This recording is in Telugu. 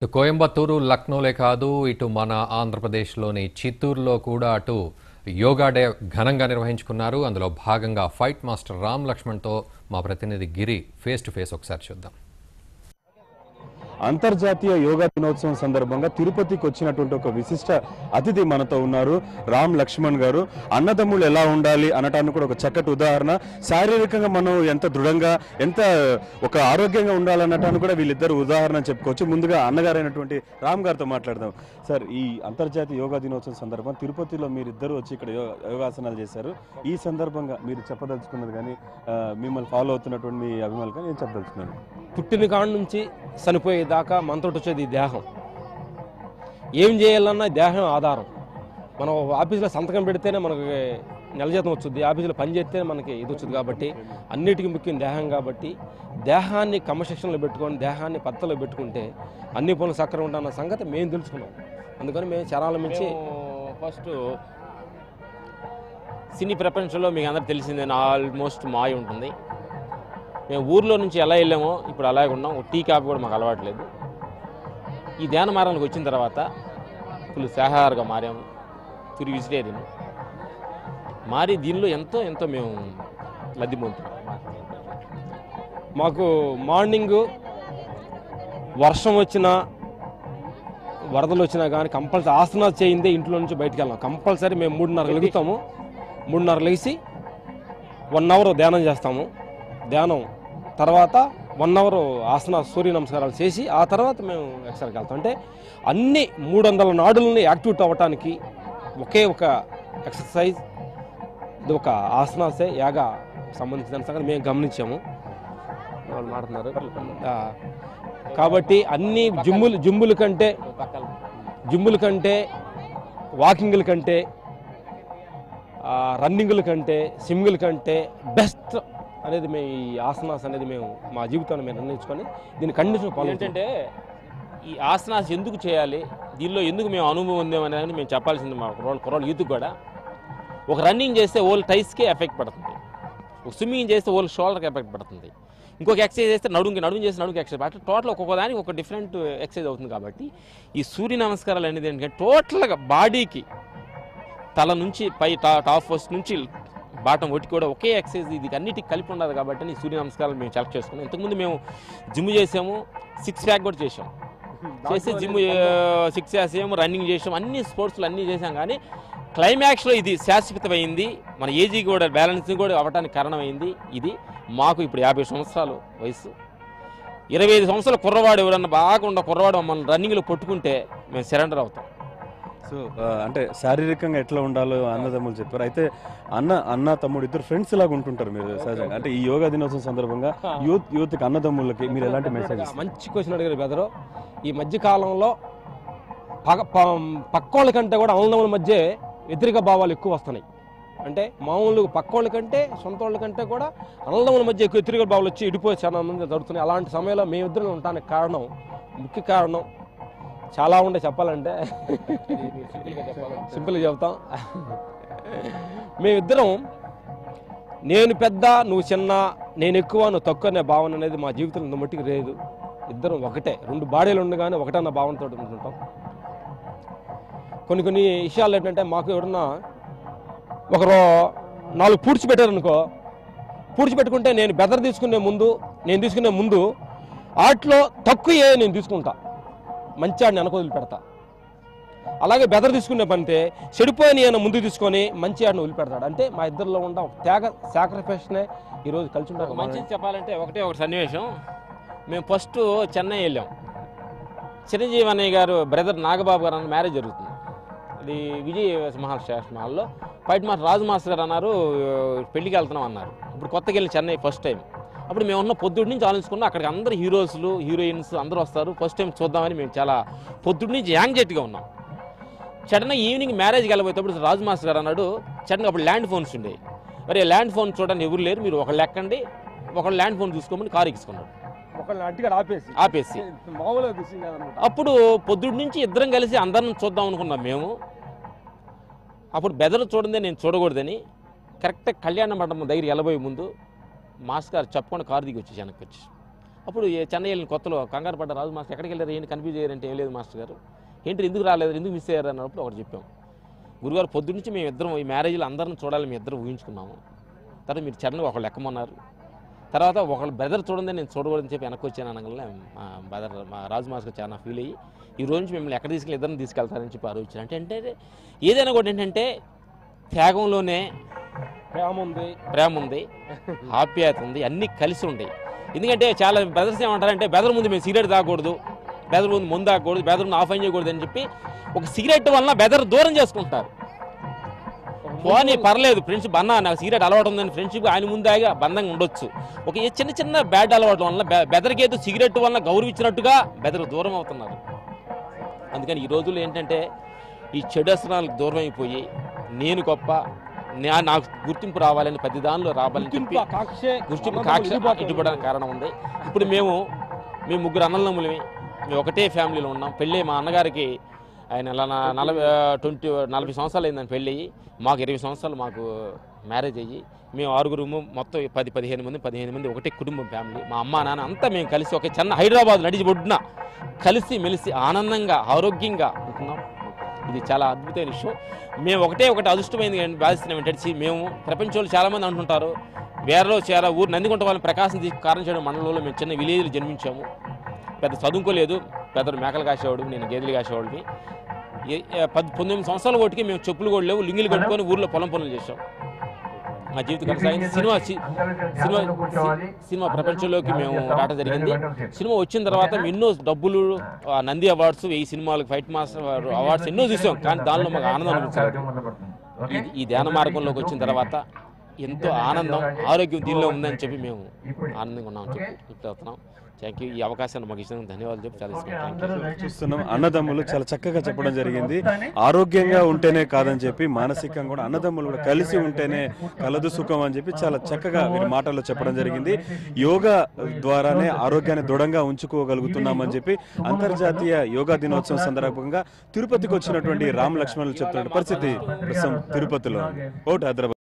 కోయంబత్తూరు లక్నోలే కాదు ఇటు మన ఆంధ్రప్రదేశ్లోని చిత్తూరులో కూడా అటు యోగా డే ఘనంగా నిర్వహించుకున్నారు అందులో భాగంగా ఫైట్ మాస్టర్ రామ్ లక్ష్మణ్తో మా ప్రతినిధి గిరి ఫేస్ టు ఫేస్ ఒకసారి చూద్దాం అంతర్జాతీయ యోగా దినోత్సవం సందర్భంగా తిరుపతికి వచ్చినటువంటి ఒక విశిష్ట అతిథి మనతో ఉన్నారు రామ్ లక్ష్మణ్ గారు అన్నదమ్ములు ఎలా ఉండాలి అనటానికి కూడా ఒక చక్కటి ఉదాహరణ శారీరకంగా మనం ఎంత దృఢంగా ఎంత ఒక ఆరోగ్యంగా ఉండాలనటానికి కూడా వీళ్ళిద్దరు ఉదాహరణ చెప్పుకోవచ్చు ముందుగా అన్నగారైనటువంటి రామ్ గారితో మాట్లాడదాం సార్ ఈ అంతర్జాతీయ యోగా దినోత్సవం సందర్భంగా తిరుపతిలో మీరిద్దరు వచ్చి ఇక్కడ యో- యోగాసనాలు చేశారు ఈ సందర్భంగా మీరు చెప్పదలుచుకున్నది కానీ ఆ, మిమ్మల్ని ఫాలో అవుతున్నటువంటి మీ అభిమానులు కానీ ఏం చెప్పదలుచుకున్నాను పుట్టిన కాడ నుంచి చనిపోయేదాకా మనతో వచ్చేది ఈ దేహం ఏం చేయాలన్నా ఈ దేహం ఆధారం మనం ఆఫీసులో సంతకం పెడితేనే మనకి నెల జీతం వచ్చుద్ది ఆఫీసులో పని చేస్తేనే మనకి ఇది వచ్చుద్ది కాబట్టి అన్నిటికీ ముఖ్యం దేహం కాబట్టి దేహాన్ని క్రమశిక్షణలో పెట్టుకొని దేహాన్ని పద్ధతిలో పెట్టుకుంటే అన్ని పనులు సక్రమం ఉంటాయన్న సంగతి మేము తెలుసుకున్నాం అందుకని మేము చరాల మించి ఫస్ట్ సినీ ప్రపంచంలో మీకు అందరికి తెలిసిందే ఆల్మోస్ట్ మాయ ఉంటుంది మేము ఊర్లో నుంచి ఎలా వెళ్ళామో ఇప్పుడు అలాగే ఉన్నాం టీ కాఫీ కూడా మాకు అలవాట్లేదు ఈ ధ్యాన మార్గానికి వచ్చిన తర్వాత ఫుల్ శాహారుగా మారాము ఫుల్ వెజిటేరియన్ మారి దీనిలో ఎంతో ఎంతో మేము లబ్ధి పొందుతున్నాం మాకు మార్నింగ్ వర్షం వచ్చినా వరదలు వచ్చినా కానీ కంపల్సరీ ఆసనాలు చేయిందే ఇంట్లో నుంచి బయటికి వెళ్ళాం కంపల్సరీ మేము మూడున్నర లెగుతాము మూడున్నర లెగిసి వన్ అవర్ ధ్యానం చేస్తాము ధ్యానం తర్వాత వన్ అవర్ ఆసన సూర్య నమస్కారాలు చేసి ఆ తర్వాత మేము ఎక్సర్కి వెళ్తాం అంటే అన్ని మూడు వందల నాడులని యాక్టివేట్ అవ్వటానికి ఒకే ఒక ఎక్సర్సైజ్ ఇది ఒక ఆసనాసే యాగా సంబంధించిన సంగతి మేము గమనించాము వాళ్ళు మాట్లాడుతున్నారు ఆ, కాబట్టి అన్ని జిమ్ములు జిమ్ముల కంటే పక్కన జిమ్ముల కంటే వాకింగ్ల కంటే ఆ, రన్నింగుల కంటే స్విమ్మింగ్ల కంటే బెస్ట్ అనేది మేము ఈ ఆసనాస్ అనేది మేము మా జీవితాన్ని మేము నిర్ణయించుకొని దీన్ని కండిషన్ ఫాలో ఏంటంటే ఈ ఆసనాస్ ఎందుకు చేయాలి దీనిలో ఎందుకు మేము అనుభవం ఉందేమో అనేది మేము చెప్పాల్సింది మా కుర్రోళ్ళు కుర్రోళ్ళు యూత్కి కూడా ఒక రన్నింగ్ చేస్తే ఓల్ టైస్కే ఎఫెక్ట్ పడుతుంది ఒక స్విమ్మింగ్ చేస్తే ఓల్ షోల్డర్కి ఎఫెక్ట్ పడుతుంది ఇంకొక ఎక్సర్సైజ్ చేస్తే నడుంకి నడుము చేస్తే నడుముకి ఎక్సర్సైజ్ అట్లా టోటల్ ఒక్కొక్క దానికి ఒక డిఫరెంట్ ఎక్సర్సైజ్ అవుతుంది కాబట్టి ఈ సూర్య నమస్కారాలు అనేది ఏంటంటే టోటల్గా బాడీకి తల నుంచి పై టా టాప్ ఫస్ట్ నుంచి బాటం ఒట్టి కూడా ఒకే ఎక్సర్సైజ్ ఇది అన్నిటికి కలిపి ఉండదు కాబట్టి ఈ సూర్య నమస్కారాలు మేము సెలెక్ట్ చేసుకున్నాం ఇంతకుముందు మేము జిమ్ చేసాము సిక్స్ ప్యాక్ కూడా చేసాం చేసి జిమ్ సిక్స్ చేసాము రన్నింగ్ చేసాం అన్ని స్పోర్ట్స్లో అన్నీ చేసాం కానీ క్లైమాక్స్లో ఇది శాశ్వతమైంది మన ఏజీ కూడా బ్యాలెన్స్ కూడా అవ్వడానికి కారణమైంది ఇది మాకు ఇప్పుడు యాభై సంవత్సరాలు వయసు ఇరవై ఐదు సంవత్సరాల కుర్రవాడు ఎవరన్నా బాగా ఉన్న కుర్రవాడు మమ్మల్ని రన్నింగ్లో కొట్టుకుంటే మేము సరెండర్ అవుతాం సో ఆ, అంటే శారీరకంగా ఎట్లా ఉండాలో అన్నదమ్ములు చెప్పారు అయితే అన్న అన్న తమ్ముడు ఇద్దరు ఫ్రెండ్స్ లాగా ఉంటుంటారు మీరు సహజంగా అంటే ఈ యోగా దినోత్సవం సందర్భంగా యూత్ యూత్కి అన్నదమ్ములకి మీరు ఎలాంటి మెసేజ్ మంచి క్వశ్చన్ అడిగారు బెదరు ఈ మధ్య కాలంలో పగ ప- పక్కోళ్ళ కంటే కూడా అన్నదమ్ముల మధ్య వ్యతిరేక భావాలు ఎక్కువ వస్తున్నాయి అంటే మామూలు పక్కోళ్ళ కంటే సొంత వాళ్ళ కంటే కూడా అన్నదమ్ముల మధ్య ఎక్కువ వ్యతిరేక భావాలు వచ్చి ఇడిపోయి చాలా మంది జరుగుతున్నాయి అలాంటి సమయంలో మేమిద్దరం ఉండడానికి కారణం ముఖ్య కారణం చాలా ఉండే చెప్పాలంటే సింపుల్గా చెప్తాం మేమిద్దరం నేను పెద్ద నువ్వు చిన్న నేను ఎక్కువ నువ్వు తక్కువ అనే భావన అనేది మా జీవితంలో ఇంత మట్టికి లేదు ఇద్దరం ఒకటే రెండు బాడీలు ఉండగానే ఒకటే అన్న భావనతో ఉంటుంటాం కొన్ని కొన్ని విషయాలు ఏంటంటే మాకు ఎవరన్నా ఒకరు నాలుగు పూడ్చి పెట్టారనుకో పూడ్చి పెట్టుకుంటే నేను బెదర్ తీసుకునే ముందు నేను తీసుకునే ముందు ఆటలో తక్కువ ఏ నేను తీసుకుంటా మంచి ఆడిని వెనక వదిలిపెడతా అలాగే బెదర్ తీసుకునే పనితే చెడిపోయిన ఈయన ముందు తీసుకొని మంచి ఆడిని వదిలిపెడతాడు అంటే మా ఇద్దరిలో ఉన్న ఒక త్యాగ సాక్రిఫైస్నే ఈరోజు కలిసి ఒక ఉంటాం మంచిది చెప్పాలంటే ఒకటే ఒక సన్నివేశం మేము ఫస్ట్ చెన్నై వెళ్ళాం చిరంజీవి అన్నయ్య గారు బ్రదర్ నాగబాబు గారు అన్న మ్యారేజ్ జరుగుతుంది అది విజయ్ మహల్ స్టేషన్ హాల్లో ఫైట్ మాస్టర్ రాజు మాస్టర్ గారు అన్నారు పెళ్లికి వెళ్తున్నాం అన్నారు ఇప్పుడు కొత్తగా వెళ్ళిన చెన్నై ఫస్ట్ టైం అప్పుడు మేము ఉన్న పొద్దుటి నుంచి ఆలోచించుకున్నాం అక్కడికి అందరు హీరోస్లు హీరోయిన్స్ అందరూ వస్తారు ఫస్ట్ టైం చూద్దామని మేము చాలా పొద్దుటి నుంచి యాంగ్ జెట్గా ఉన్నాం సడన్గా ఈవినింగ్ మ్యారేజ్కి వెళ్ళబోయేటప్పుడు రాజు మాస్టర్ గారు అన్నాడు సడన్గా అప్పుడు ల్యాండ్ ఫోన్స్ ఉండేవి మరి ల్యాండ్ ఫోన్ చూడడానికి ఎవరు లేరు మీరు ఒకళ్ళు ఎక్కండి ఒకళ్ళు ల్యాండ్ ఫోన్ చూసుకోమని కారు ఎక్కించుకున్నాడు ఒకళ్ళని అట్టిగా ఆపేసి ఆపేసి మామూలుగా విషయం కాదనమాట అప్పుడు పొద్దుటి నుంచి ఇద్దరం కలిసి అందరం చూద్దాం అనుకున్నాం మేము అప్పుడు బెదరు చూడండి నేను చూడకూడదని కరెక్ట్ కళ్యాణ మండపం దగ్గరికి వెళ్ళబోయే ముందు మాస్ గారు చెప్పకుండా కారు దిగి వచ్చేసి వెనక్కి వచ్చి అప్పుడు ఏ చెన్నై వెళ్ళిన కొత్తలో కంగారు పడ్డ రాజు మాస్టర్ ఎక్కడికి వెళ్ళారు ఏంటి కన్ఫ్యూజ్ అయ్యారంటే ఏం లేదు మాస్టర్ గారు ఏంటి ఎందుకు రాలేదు ఎందుకు మిస్ అయ్యారు అన్నప్పుడు ఒకటి చెప్పాం గురుగారు పొద్దు నుంచి మేము ఇద్దరం ఈ మ్యారేజ్లో అందరిని చూడాలి మేము ఇద్దరు ఊహించుకున్నాము తర్వాత మీరు చరణ్ ఒకళ్ళు ఎక్కమన్నారు తర్వాత ఒకళ్ళు బ్రదర్ చూడండి నేను చూడకూడదని చెప్పి వెనక్కి వచ్చాను అనగానే మా బ్రదర్ మా రాజు మాస్టర్ చాలా ఫీల్ అయ్యి ఈ రోజు నుంచి మిమ్మల్ని ఎక్కడ తీసుకెళ్ళి ఇద్దరిని తీసుకెళ్తారని చెప్పి ఆలోచించాను అంటే అంటే ఏదైనా కూడా ఏంటంటే త్యాగంలోనే ప్రేమ ఉంది ప్రేమ ఉంది ఆప్యాయత ఉంది అన్నీ కలిసి ఉన్నాయి ఎందుకంటే చాలా బ్రదర్స్ ఏమంటారంటే బెదర్ ముందు మేము సిగరెట్ తాగకూడదు బెదర్ ముందు ముందు తాగకూడదు బెదర్ ముందు ఆఫ్ అయిన చేయకూడదు అని చెప్పి ఒక సిగరెట్ వలన బెదర్ దూరం చేసుకుంటారు పోనీ పర్లేదు ఫ్రెండ్షిప్ అన్న నాకు సిగరెట్ అలవాటు ఉందని ఫ్రెండ్షిప్ ఆయన ముందాగా బంధంగా ఉండొచ్చు ఒక ఈ చిన్న చిన్న బ్యాడ్ అలవాటు వలన బె- బెదర్కేదో సిగరెట్ వలన గౌరవించినట్టుగా బెదర్ దూరం అవుతున్నారు అందుకని ఈ రోజుల్లో ఏంటంటే ఈ చెడు వ్యసనాలకు దూరం అయిపోయి నేను గొప్ప నా- నాకు గుర్తింపు రావాలని ప్రతి దానిలో రావాలని చెప్పి గుర్తింపు కాక్షే గుర్తింపు అన్నదమ్ములు కాక్ష ఇడిపోతారు. ఇటుపడడానికి కారణం ఉంది ఇప్పుడు మేము మేము ముగ్గురు అన్నదమ్ములమి మేము ఒకటే ఫ్యామిలీలో ఉన్నాం పెళ్ళి మా అన్నగారికి ఆయన ఇలా నా- నలభై ట్వంటీ నలభై సంవత్సరాలు అయిందని పెళ్ళి అయ్యి మాకు ఇరవై సంవత్సరాలు మాకు మ్యారేజ్ అయ్యి మేము ఆరుగురు మొత్తం పది పదిహేను మంది పదిహేను మంది ఒకటే కుటుంబం ఫ్యామిలీ మా అమ్మ నాన్న అంతా మేము కలిసి ఒక చిన్న హైదరాబాద్ నడిచి ఒడ్డున కలిసి మెలిసి ఆనందంగా ఆరోగ్యంగా ఉంటున్నాం ఇది చాలా అద్భుతమైన విషయం మేము ఒకటే ఒకటి అదృష్టమైంది కానీ భావిస్తున్నాం ఏంటంటే మేము ప్రపంచంలో చాలామంది అంటుంటారు వేరేలో చాలా ఊరు నందికొంట వాళ్ళని ప్రకాశం తీసి కారణం చేయడం మండలంలో మేము చిన్న విలేజ్లో జన్మించాము పెద్ద చదువుకోలేదు పెద్దలు మేకలు కాసేవాడు నేను గేదెలు కాసేవాడిని ఏ- ఏ పద్ పంతొమ్మిది సంవత్సరాల ఒకటికి మేము చెప్పులు కూడా లేవు లింగిలు కట్టుకొని ఊర్లో పొలం పనులు చేసాం మా జీవితం కొనసాగింది సినిమా సి- సినిమా సి- సినిమా ప్రపంచంలోకి మేము రావడం జరిగింది సినిమా వచ్చిన తర్వాత మేము ఎన్నో డబ్బులు ఆ నంది అవార్డ్స్ ఈ సినిమాలకు ఫైట్ మాస్టర్ అవార్డ్స్ ఎన్నో చూసాం కానీ దానిలో మాకు ఆనందం అనిపించలేదు ఈ- ఈ ధ్యాన మార్గంలోకి వచ్చిన తర్వాత ఎంతో ఆనందం ఆరోగ్యం దీనిలో ఉందని చెప్పి మేము ఆనందంగా ఉన్నామని చెప్పి చెప్తే అవుతున్నాం థ్యాంక్ యూ ఈ అవకాశాన్ని మాకు ఇచ్చినందుకు ధన్యవాదాలు చెప్పి చాలా థ్యాంక్ యూ చూస్తున్నాం అన్నదమ్ములు చాలా చక్కగా చెప్పడం జరిగింది ఆరోగ్యంగా ఉంటేనే కాదని చెప్పి మానసికంగా కూడా అన్నదమ్ములు కూడా కలిసి ఉంటేనే కలదు సుఖం అని చెప్పి చాలా చక్కగా వీరి మాటల్లో చెప్పడం జరిగింది యోగా ద్వారానే ఆరోగ్యాన్ని దృఢంగా ఉంచుకోగలుగుతున్నామని చెప్పి అంతర్జాతీయ యోగా దినోత్సవం సందర్భంగా తిరుపతికి వచ్చినటువంటి రామ్ లక్ష్మణులు చెప్తున్న పరిస్థితి ప్రస్తుతం తిరుపతిలో ఉంది. ఓటు హైదరాబాద్